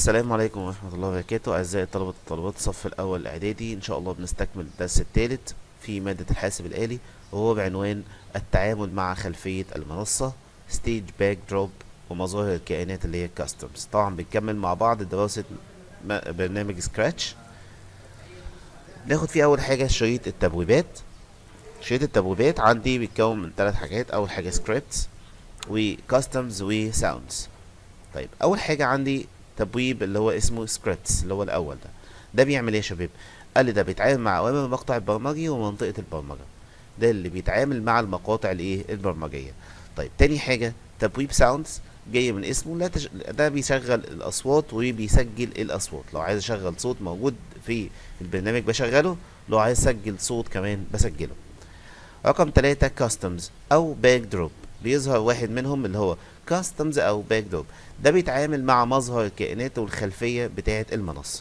السلام عليكم ورحمة الله وبركاته أعزائي الطلبة والطالبات الصف الأول الإعدادي إن شاء الله بنستكمل الدرس الثالث في مادة الحاسب الآلي وهو بعنوان التعامل مع خلفية المنصة ستيج باك دروب ومظاهر الكائنات اللي هي كاستمز طبعا بنكمل مع بعض دراسة م- برنامج سكراتش ناخد فيه أول حاجة شريط التبويبات شريط التبويبات عندي بيتكون من ثلاث حاجات أول حاجة سكريبتس وكاستمز وساوندز طيب اول حاجه عندي تبويب اللي هو اسمه سكريبتس اللي هو الاول ده ده بيعمل ايه يا شباب قال لي ده بيتعامل مع اوامر المقطع البرمجي ومنطقه البرمجه ده اللي بيتعامل مع المقاطع الايه البرمجيه طيب تاني حاجه تبويب ساوندز جاي من اسمه لا تش... ده بيشغل الاصوات وبيسجل الاصوات لو عايز اشغل صوت موجود في البرنامج بشغله لو عايز اسجل صوت كمان بسجله رقم ثلاثة كاستمز او باك دروب بيظهر واحد منهم اللي هو كاستمز او باك دروب ده بيتعامل مع مظهر الكائنات والخلفية بتاعة المنصة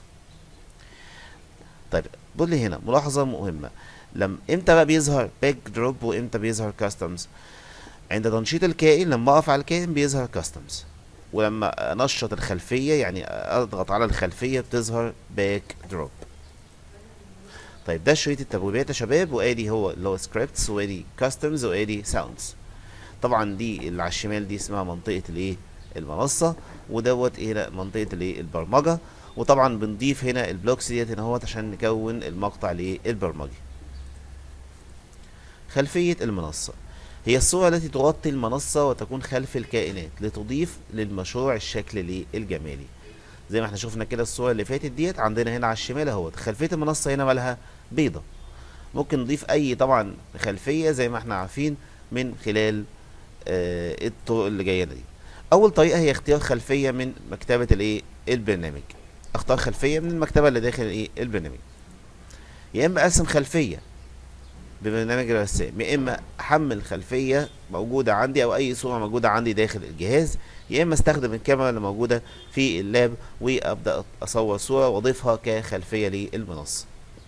طيب بص لي هنا ملاحظة مهمة لما امتى بقى بيظهر باك دروب وامتى بيظهر كاستمز عند تنشيط الكائن لما اقف على الكائن بيظهر كاستمز ولما انشط الخلفية يعني اضغط على الخلفية بتظهر باك دروب طيب ده شريط التبويبات يا شباب وادي هو اللي هو سكريبتس وادي كاستمز وادي ساوندز طبعا دي اللي على الشمال دي اسمها منطقة الايه المنصة ودوت هنا منطقة الايه البرمجة وطبعا بنضيف هنا البلوكس ديت هنا اهوت عشان نكون المقطع الايه البرمجي خلفية المنصة هي الصورة التي تغطي المنصة وتكون خلف الكائنات لتضيف للمشروع الشكل الايه الجمالي زي ما احنا شفنا كده الصورة اللي فاتت ديت عندنا هنا على الشمال اهوت خلفية المنصة هنا مالها بيضة ممكن نضيف اي طبعا خلفية زي ما احنا عارفين من خلال آه، الطرق اللي جايه دي اول طريقه هي اختيار خلفيه من مكتبه الايه البرنامج اختار خلفيه من المكتبه اللي داخل الايه البرنامج يا اما ارسم خلفيه ببرنامج الرسام يا اما احمل خلفيه موجوده عندي او اي صوره موجوده عندي داخل الجهاز يا اما استخدم الكاميرا اللي موجوده في اللاب وابدا اصور صوره واضيفها كخلفيه للمنصه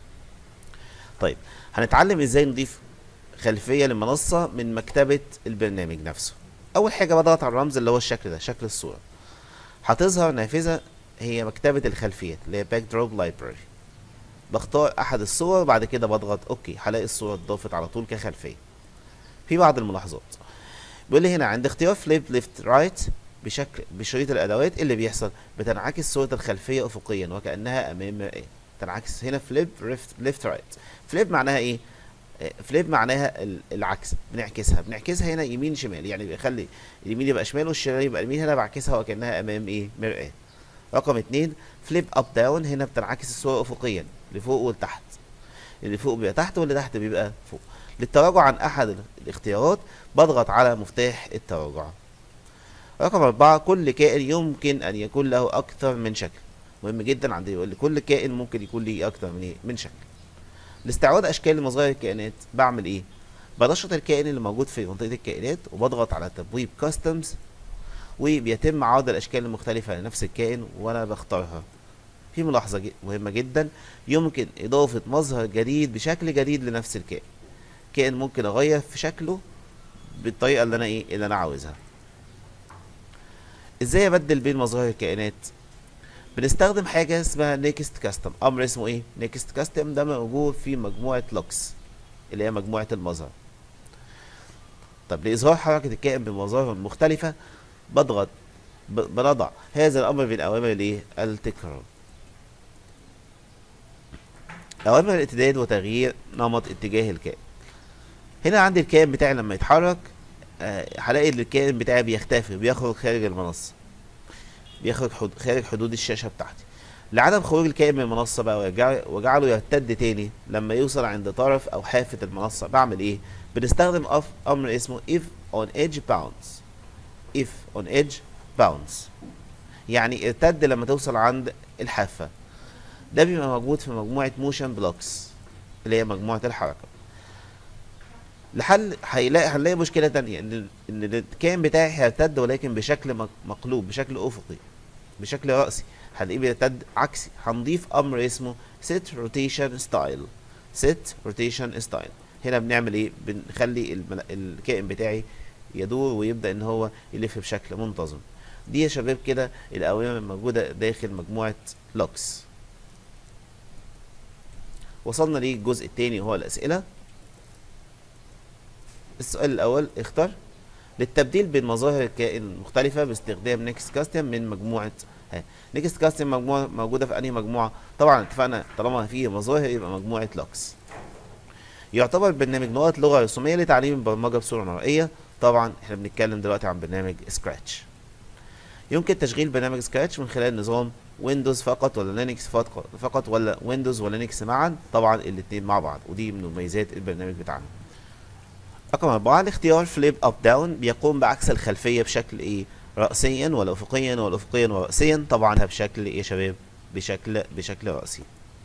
طيب هنتعلم ازاي نضيف خلفية للمنصة من مكتبة البرنامج نفسه أول حاجة بضغط على الرمز اللي هو الشكل ده شكل الصورة هتظهر نافذة هي مكتبة الخلفيات اللي هي باك دروب لايبراري بختار أحد الصور وبعد كده بضغط أوكي هلاقي الصورة اتضافت على طول كخلفية في بعض الملاحظات بيقول لي هنا عند اختيار فليب ليفت رايت بشكل بشريط الأدوات اللي بيحصل بتنعكس صورة الخلفية أفقيا وكأنها أمام مرآة تنعكس هنا فليب ليفت رايت فليب معناها إيه؟ فليب معناها ال- العكس بنعكسها بنعكسها هنا يمين شمال يعني بيخلي اليمين يبقى شمال والشمال يبقى يمين هنا بعكسها وكانها امام ايه مرآة رقم اتنين فليب اب داون هنا بتنعكس الصورة افقيا لفوق ولتحت اللي فوق بيبقى تحت واللي تحت بيبقى فوق للتراجع عن احد ال- الاختيارات بضغط على مفتاح التراجع رقم أربعة كل كائن يمكن أن يكون له أكثر من شكل مهم جدا عندي يقول لي كل كائن ممكن يكون ليه أكثر من إيه؟ من شكل لاستعراض اشكال مظاهر الكائنات بعمل ايه بنشط الكائن اللي موجود في منطقه الكائنات وبضغط على تبويب كاستمز وبيتم عرض الاشكال المختلفه لنفس الكائن وانا بختارها في ملاحظه ج- مهمه جدا يمكن اضافه مظهر جديد بشكل جديد لنفس الكائن كائن ممكن اغير في شكله بالطريقه اللي انا ايه اللي انا عاوزها ازاي ابدل بين مظاهر الكائنات بنستخدم حاجة اسمها نيكست كاستم أمر اسمه إيه؟ نيكست كاستم ده موجود في مجموعة لوكس اللي هي مجموعة المظهر طب لإظهار حركة الكائن بمظاهر مختلفة بضغط ب- بنضع هذا الأمر من أوامر الإيه؟ التكرار أوامر الارتداد وتغيير نمط اتجاه الكائن هنا عندي الكائن بتاعي لما يتحرك آه، هلاقي ان الكائن بتاعي بيختفي بيخرج خارج المنصة بيخرج حد... خارج حدود الشاشة بتاعتي لعدم خروج الكائن من المنصة بقى ويرجع- وجعله يرتد تاني لما يوصل عند طرف أو حافة المنصة بعمل إيه؟ بنستخدم أف... أمر اسمه if on edge bounce if on edge bounce يعني ارتد لما توصل عند الحافة ده بيبقى موجود في مجموعة موشن بلوكس اللي هي مجموعة الحركة لحل هيلاقي هنلاقي مشكلة تانية ان ان الكائن بتاعي هيرتد ولكن بشكل مق- مقلوب بشكل افقي بشكل رأسي هنلاقيه بيرتد عكسي هنضيف امر اسمه set rotation style set rotation style هنا بنعمل ايه بنخلي المل... الكائن بتاعي يدور ويبدأ ان هو يلف بشكل منتظم دي يا شباب كده الأوامر الموجودة داخل مجموعة لوكس وصلنا للجزء التاني وهو الأسئلة السؤال الأول اختر للتبديل بين مظاهر الكائن المختلفة باستخدام نيكست كاستم من مجموعة ها نيكست كاستم مجموعة موجودة في أنهي مجموعة؟ طبعا اتفقنا طالما فيه مظاهر يبقى مجموعة لوكس يعتبر برنامج نقط لغة رسومية لتعليم البرمجة بصورة مرئية طبعا احنا بنتكلم دلوقتي عن برنامج سكراتش يمكن تشغيل برنامج سكراتش من خلال نظام ويندوز فقط ولا لينكس فقط ولا ويندوز ولينكس معا طبعا الاثنين مع بعض ودي من مميزات البرنامج بتاعنا رقم أربعة الاختيار فليب أب داون بيقوم بعكس الخلفية بشكل إيه رأسيا ولا أفقيا ولا أفقيا ورأسيا طبعا بشكل إيه يا شباب بشكل بشكل رأسي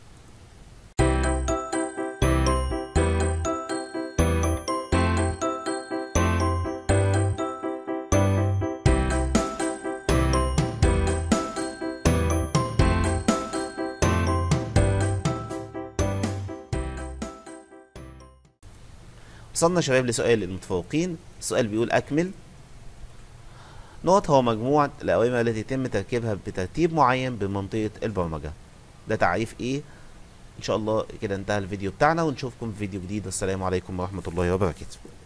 وصلنا شباب لسؤال المتفوقين السؤال بيقول أكمل نقط هو مجموعة الأوامر التي يتم تركيبها بترتيب معين بمنطقة البرمجة ده تعريف إيه إن شاء الله كده انتهى الفيديو بتاعنا ونشوفكم في فيديو جديد السلام عليكم ورحمة الله وبركاته